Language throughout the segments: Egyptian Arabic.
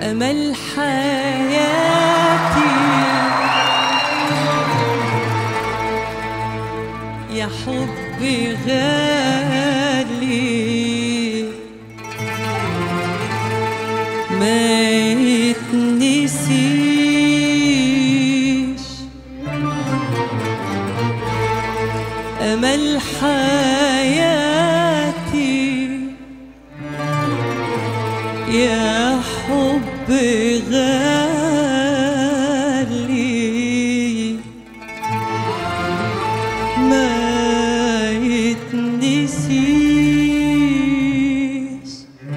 أمل حياتي يا حبي غالي ما يتنسيش أمل حياتي يا حب غالي ما يتنسيش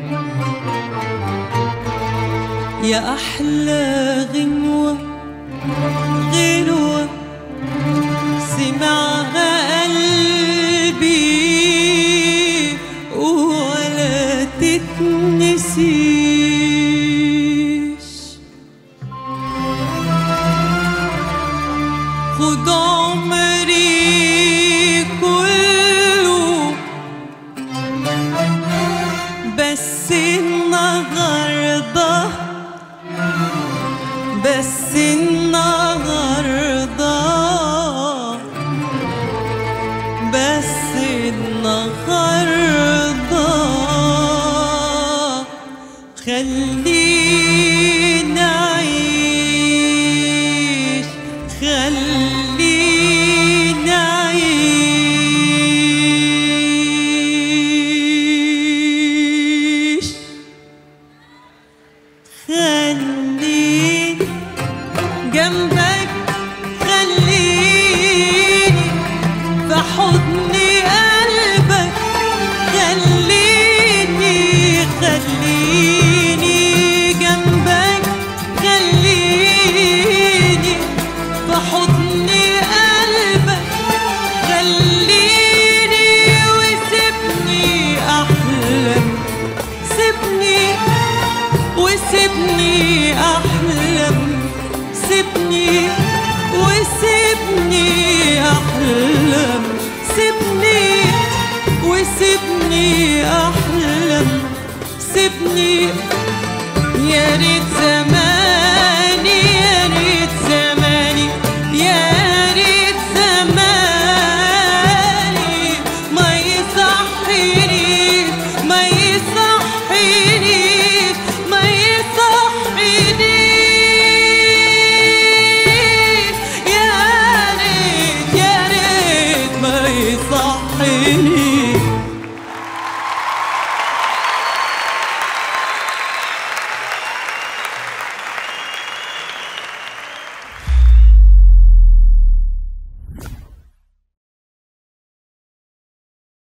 يا أحلى غنوة غنوة سمعها قلبي ولا تتنسيش خد عمري كله بس النهارده بس النهارده بس النهارده خلينا أعيش خلينا أعيش خليني جنبك خليني في حضن قلبك خليني خليني جنبك خليني في حضن قلبك خليني وسيبني أحلم سيبني وسيبني أحلم سيبني وسيبني أحلم سيبني وسيبني أحلم سيبني يا ريت زمان